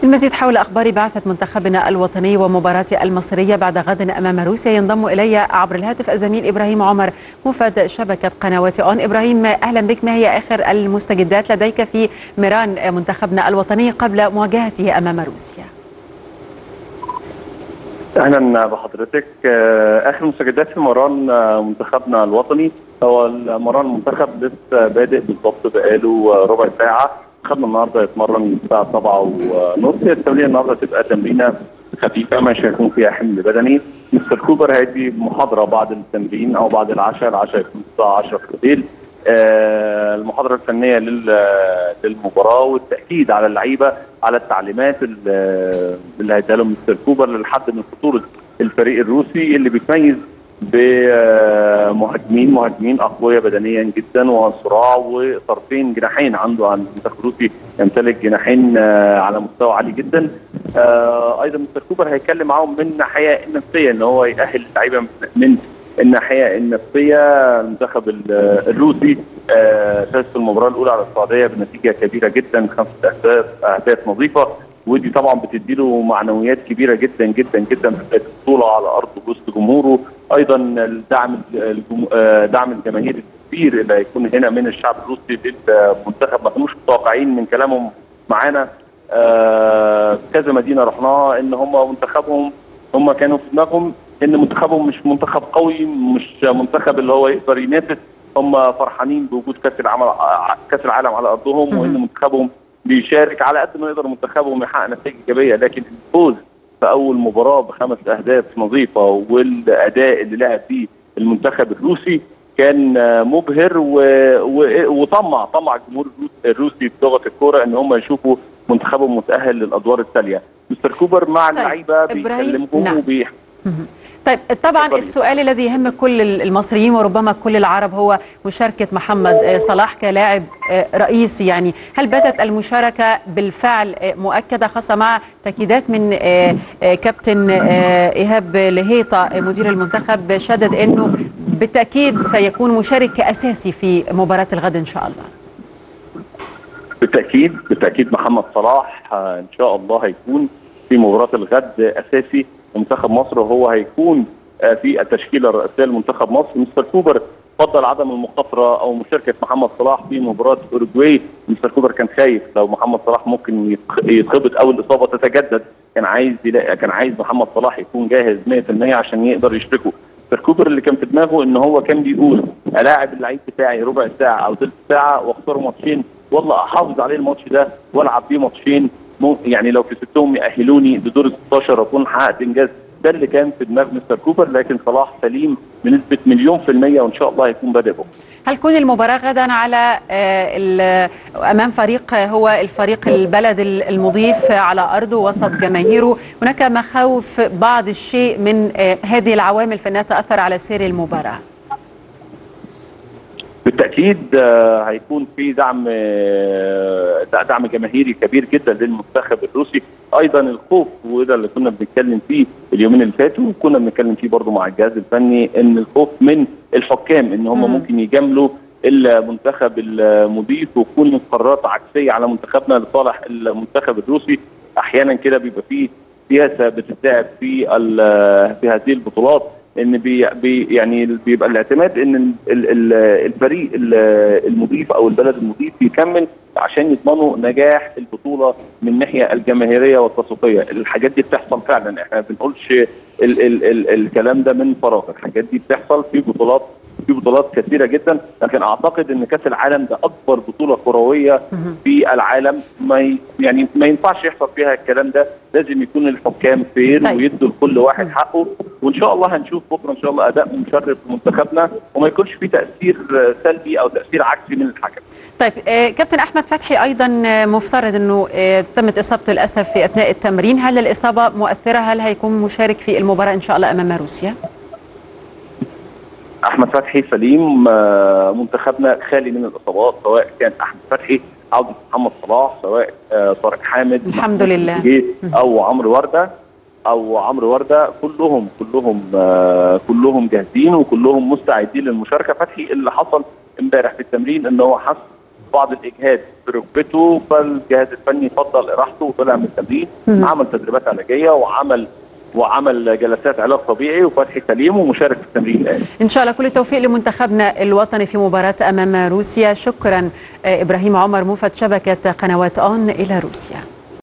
المزيد حول أخبار بعثة منتخبنا الوطني ومباراة المصرية بعد غد أمام روسيا ينضم إلي عبر الهاتف الزميل إبراهيم عمر مفاد شبكة قنوات أون إبراهيم أهلا بك ما هي آخر المستجدات لديك في ميران منتخبنا الوطني قبل مواجهته أمام روسيا اهلا بحضرتك اخر مستجدات في مران منتخبنا الوطني هو مران المنتخب لسه بادئ بالضبط بقاله ربع ساعه خدنا النهارده يتمرن الساعه 7 ونص التمرين النهارده تبقى تمرينه خفيفه مش هيكون فيها حمل بدني مستر كوبر هيدي محاضره بعد التمرين او بعد العشاء العشاء يكون الساعه 10 بالليل آه المحاضره الفنيه للمباراه والتاكيد على اللعيبه على التعليمات اللي هيديها لهم مستر كوبر للحد من خطوره الفريق الروسي اللي بيتميز بمهاجمين مهاجمين اقوياء بدنيا جدا وصراع وطرفين جناحين عنده عن المنتخب الروسي يمتلك جناحين على مستوى عالي جدا ايضا مستر كوبر هيتكلم معاهم من الناحيه النفسيه ان هو يأهل اللعيبه من الناحيه النفسيه المنتخب الروسي فاز في المباراه الاولى على السعوديه بنتيجه كبيره جدا خمسه اهداف اهداف نظيفه ودي طبعا بتدي له معنويات كبيره جدا جدا جدا في البطوله على ارض وسط جمهوره ايضا الدعم دعم الجماهير الكبير اللي هيكون هنا من الشعب الروسي للمنتخب ما كانوش متوقعين من كلامهم معانا كذا مدينه رحناها ان هم منتخبهم هم كانوا في دماغهم ان منتخبهم مش منتخب قوي مش منتخب اللي هو يقدر ينافس هم فرحانين بوجود كاس العالم كاس العالم على ارضهم وان منتخبهم بيشارك على قد ما يقدر منتخبهم يحقق نتائج ايجابيه لكن الفوز في اول مباراه بخمس اهداف نظيفه والاداء اللي لعب فيه المنتخب الروسي كان مبهر و... و... وطمع طمع الجمهور الروسي بلغه الكوره ان هم يشوفوا منتخبهم متاهل للادوار التاليه مستر كوبر مع طيب. اللعيبه بيكلمهم نعم. وبيح... طيب طبعا السؤال الذي يهم كل المصريين وربما كل العرب هو مشاركة محمد صلاح كلاعب رئيسي يعني هل بدت المشاركة بالفعل مؤكدة خاصة مع تأكيدات من كابتن إيهاب لهيطة مدير المنتخب شدد أنه بالتأكيد سيكون مشارك أساسي في مباراة الغد إن شاء الله بالتأكيد بالتأكيد محمد صلاح إن شاء الله هيكون في مباراة الغد أساسي منتخب مصر وهو هيكون في التشكيله الرئيسيه لمنتخب مصر مستر كوبر فضل عدم المخاطره او مشاركه محمد صلاح في مباراه اوروجواي مستر كوبر كان خايف لو محمد صلاح ممكن يتخبط او الاصابه تتجدد كان عايز كان عايز محمد صلاح يكون جاهز 100% عشان يقدر يشركه مستر كوبر اللي كان في دماغه ان هو كان بيقول الاعب اللعيب بتاعي ربع ساعه او ثلث ساعه واخسره ماتشين والله احافظ عليه الماتش ده والعب بيه ماتشين يعني لو كسبتهم يأهلوني لدور ال 16 اكون حققت انجاز ده اللي كان في دماغ مستر كوبر لكن صلاح سليم بنسبه مليون في الميه وان شاء الله هيكون بادئ بكره. هل كون المباراه غدا على امام فريق هو الفريق البلد المضيف على ارضه وسط جماهيره هناك مخاوف بعض الشيء من هذه العوامل في انها تاثر على سير المباراه؟ بالتاكيد هيكون في دعم دعم جماهيري كبير جدا للمنتخب الروسي ايضا الخوف وده اللي كنا بنتكلم فيه اليومين اللي فاتوا وكنا بنتكلم فيه برضه مع الجهاز الفني ان الخوف من الحكام ان هم ممكن يجاملوا المنتخب المضيف وتكون قرارات عكسيه على منتخبنا لصالح المنتخب الروسي احيانا كده بيبقى فيه سياسه بتتلعب في في هذه البطولات ان بي بي يعني بيبقى الاعتماد ان ال ال الفريق المضيف او البلد المضيف يكمل عشان يضمنوا نجاح البطوله من الناحيه الجماهيريه والتسويقيه، الحاجات دي بتحصل فعلا احنا ما بنقولش ال ال ال الكلام ده من فراغ، الحاجات دي بتحصل في بطولات في بطولات كثيره جدا لكن اعتقد ان كاس العالم ده اكبر بطوله كرويه في العالم ما يعني ما ينفعش يحصل فيها الكلام ده لازم يكون الحكام فير طيب. ويدوا لكل واحد حقه وان شاء الله هنشوف بكره ان شاء الله اداء مشرف لمنتخبنا وما يكونش في تاثير سلبي او تاثير عكسي من الحكم طيب كابتن احمد فتحي ايضا مفترض انه تمت اصابته للاسف في اثناء التمرين هل الاصابه مؤثره هل هيكون مشارك في المباراه ان شاء الله امام روسيا احمد فتحي سليم منتخبنا خالي من الاصابات سواء كان احمد فتحي عوده محمد صلاح سواء طارق حامد الحمد لله او عمرو ورده او عمرو ورده كلهم كلهم كلهم جاهزين وكلهم مستعدين للمشاركه فتحي اللي حصل امبارح في التمرين ان هو حس بعض الاجهاد في ركبته فالجهاز الفني فضل اراحته وطلع من التمرين عمل تدريبات علاجيه وعمل وعمل جلسات علاج طبيعي وفتحي سليم ومشارك في التمرين الان. ان شاء الله كل التوفيق لمنتخبنا الوطني في مباراه امام روسيا شكرا ابراهيم عمر موفد شبكه قنوات اون الى روسيا.